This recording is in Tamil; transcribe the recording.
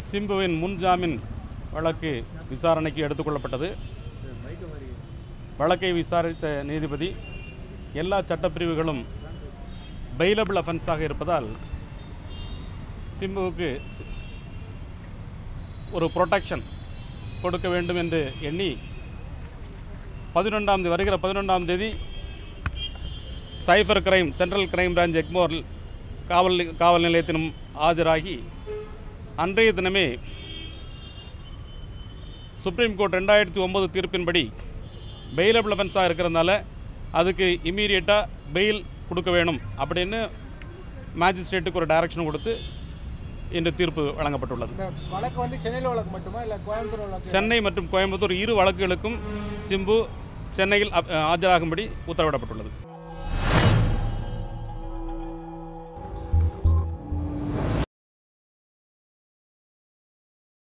சிம்புவின் முன்ஜாமீன் வழக்கு விசாரணைக்கு எடுத்துக்கொள்ளப்பட்டது வழக்கை விசாரித்த நீதிபதி எல்லா சட்டப்பிரிவுகளும் பெயிலபிள் அஃபென்ஸாக இருப்பதால் சிம்புவுக்கு சி- ஒரு ப்ரொடெக்ஷன் கொடுக்க வேண்டும் என்று எண்ணி பதினொன்றாம் தேதி வருகிற பதினொன்றாம் தேதி cyber crime central crime branch Egmore காவல் காவல் நிலையத்திலும் ஆஜராகி அன்றைய தினமே சுப்ரீம் கோர்ட் ரெண்டாயிரத்தி ஒன்பது தீர்ப்பின்படி பெயிலபிள் அஃபென்ஸாக இருக்கிறதுனால அதுக்கு இம்மீடியட்டாக பெயில் கொடுக்க வேணும் அப்படின்னு மேஜிஸ்ட்ரேட்டுக்கு ஒரு டைரக்ஷன் கொடுத்து இன்று தீர்ப்பு வழங்கப்பட்டுள்ளது இந்த வழக்கு வந்து சென்னையில் வழக்கு மட்டுமா இல்லை கோயம்புத்தூர் வழக்கு சென்னை மற்றும் கோயம்புத்தூர் இரு வழக்குகளுக்கும் சிம்பு சென்னையில் அப்- ஆஜராகும்படி உத்தரவிடப்பட்டுள்ளது